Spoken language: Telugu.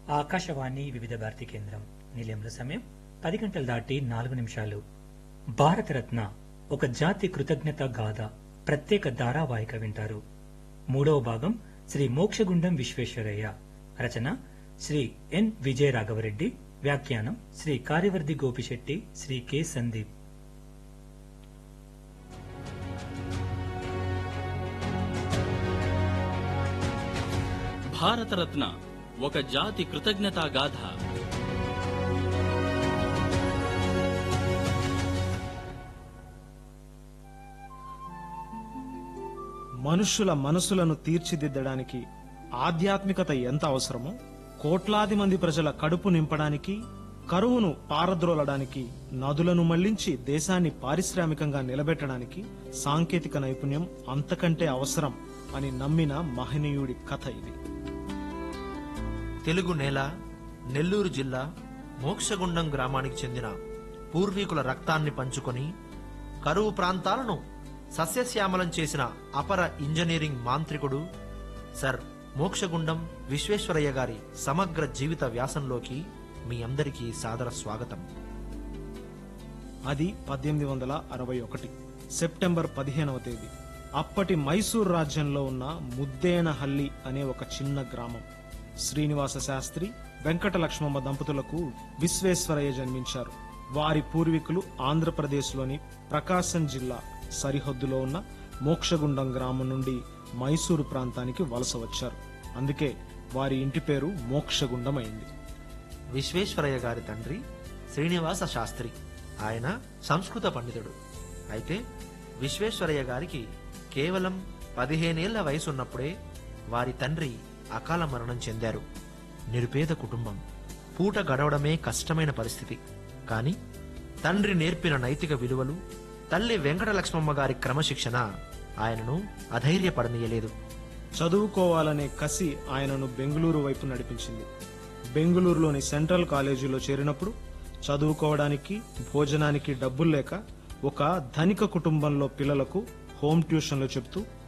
ఆకాశవాణి వివిధ భారతి కేంద్రం నిలయంలో సమయం పది గంటలు దాటి నాలుగు నిమిషాలు భారతరత్న ఒక జాతి కృతజ్ఞత గాథ ప్రత్యేక ధారావాహిక వింటారు మూడవ భాగం శ్రీ మోక్షగుండం విశ్వేశ్వరయ్య రచన శ్రీ ఎన్ విజయ రాఘవరెడ్డి వ్యాఖ్యానం శ్రీ కార్యవర్ధి గోపిశెట్టి శ్రీ కె సందీప్ భారతరత్న ఒక జాతి కృతజ్ఞతా గాథ మనుష్యుల మనసులను తీర్చిదిద్దడానికి ఆధ్యాత్మికత ఎంత అవసరమో కోట్లాది మంది ప్రజల కడుపు నింపడానికి కరువును పారద్రోలడానికి నదులను మళ్లించి దేశాన్ని పారిశ్రామికంగా నిలబెట్టడానికి సాంకేతిక నైపుణ్యం అంతకంటే అవసరం అని నమ్మిన మహనీయుడి కథ ఇది తెలుగు నేల నెల్లూరు జిల్లా మోక్షగుండం గ్రామానికి చెందిన పూర్వీకుల రక్తాన్ని పంచుకొని కరువు ప్రాంతాలను సస్యశ్యామలం చేసిన అపర ఇంజనీరింగ్ మాంత్రికుడు సర్ మోక్షగుండం విశ్వేశ్వరయ్య గారి సమగ్ర జీవిత వ్యాసంలోకి మీ అందరికీ సాదర స్వాగతం అది పద్దెనిమిది వందల అరవై ఒకటి సెప్టెంబర్ పదిహేనవ తేదీ అప్పటి మైసూర్ రాజ్యంలో ఉన్న ముద్దేనహల్లి అనే ఒక చిన్న గ్రామం శ్రీనివాస శాస్త్రి వెంకట లక్ష్మమ్మ దంపతులకు విశ్వేశ్వరయ్య జన్మించారు వారి పూర్వీకులు ఆంధ్రప్రదేశ్లోని ప్రకాశం జిల్లా సరిహద్దులో ఉన్న మోక్షగుండం గ్రామం నుండి మైసూరు ప్రాంతానికి వలస వచ్చారు అందుకే వారి ఇంటి పేరు మోక్షగుండం అయింది విశ్వేశ్వరయ్య గారి తండ్రి శ్రీనివాస శాస్త్రి ఆయన సంస్కృత పండితుడు అయితే విశ్వేశ్వరయ్య గారికి కేవలం పదిహేనేళ్ల వయసున్నప్పుడే వారి తండ్రి అకాల మరణం చెందారు నిరుపేద కుటుంబం పూట గడవడమే కష్టమైన పరిస్థితి కాని తండ్రి నేర్పిన నైతిక విలువలు తల్లి వెంకటలక్ష్మమ్మ గారి క్రమశిక్షణ ఆయనను అధైర్యపడనీయలేదు చదువుకోవాలనే కసి ఆయనను బెంగళూరు వైపు నడిపించింది బెంగళూరులోని సెంట్రల్ కాలేజీలో చేరినప్పుడు చదువుకోవడానికి భోజనానికి డబ్బులు లేక ఒక ధనిక కుటుంబంలో పిల్లలకు హోమ్ ట్యూషన్లు చెప్తూ